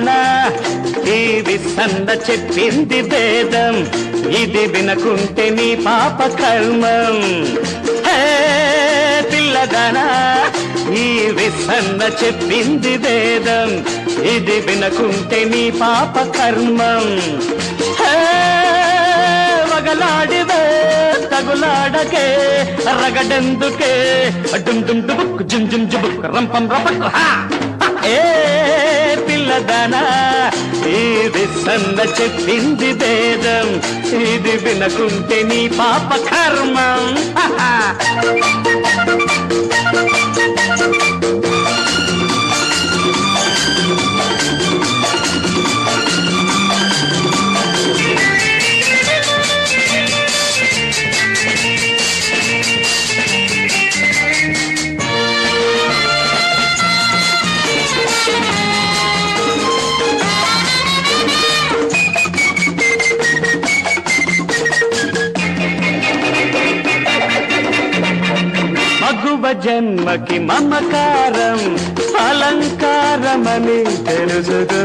పిల్లదానా ఈ విసన్న చెప్పింది వేదం ఇది వినకుంటే నీ పాప కర్మం హే పిల్లదానా ఈ విసన్న చెప్పింది వేదం ఇది వినకుంటే నీ పాప కర్మం హే మగలాడివే తగులాడకే రగడెందుకే డుమ్ డుమ్ డుబుక్ జుమ్ జుమ్ జుబుక్ రంపం రపక్ హా ఏ పిల్లదానా ఇది సన్న చెప్పింది వేదం ఇది వినకుంటే నీ పాప కర్మం హా మగువ జన్మకి మమకారం అలంకారమని తెలుసుదు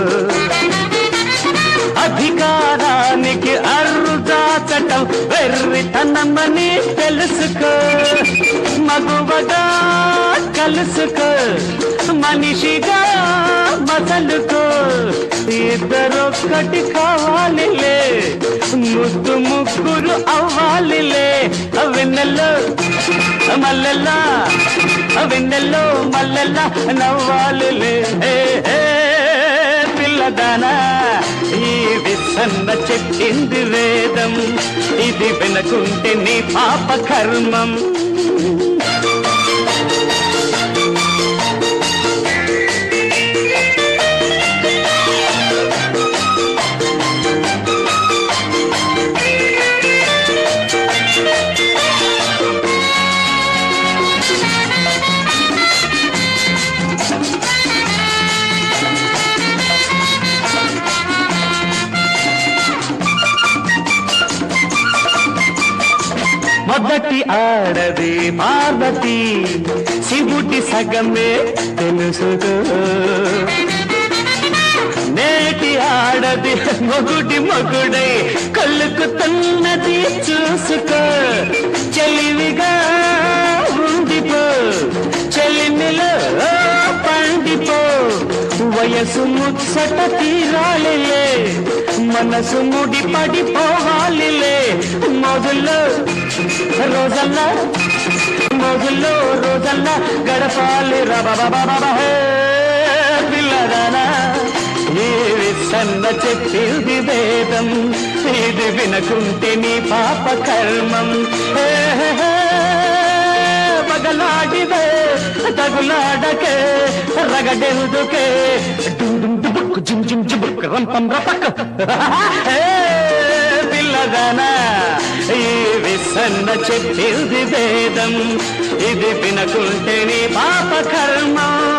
అధికారానికి అర్రుదాచటం వెర్రితనమని తెలుసుకో మగువగా కలుసుకో మనిషిగా మసలుకో ఇద్దరొక్కటి కావాలిలే ముద్దు ముగ్గురు అవ్వాలిలే వెన్నెల్లో మల్లెల్లా వెన్నెల్లో మల్లెల్లా నవ్వాలిలే ఏ, ఏ, పిల్లదానా ఈ విసన్న చెప్పింది వేదం ఇది వినకుంటే నీ పాప కర్మం మొదటి ఆడది పార్వతి శివుడి సగమే తెలుసుదు నేటి ఆడది మొగుడి మొగుడై కలుకుతున్నది చూసుకో చెలివిగా ఉండిపో చెలిమిలో పండిపో వయసు ముచ్చట తీరాలిలే మనసు ముడి పడిపోవాలిలే మొదల్లో రోజల్లా మొదల్లో రోజల్లా గడపాలి రబాబాబా పిల్లరానా ఈ విసన్న చెప్పింది వేదం ఇది వినకుంటే నీ పాప కర్మం హే, హే, హే, మగలాడివే తగులాడకే రగడెందుకే డుమ్ డుమ్ డుబుక్ జుమ్ జుమ్ జుబుక్ రంపం రపక్ హే, పిల్లగానా ఈ విసన్న చెప్పింది వేదం ఇది వినకుంటే నీ పాప కర్మం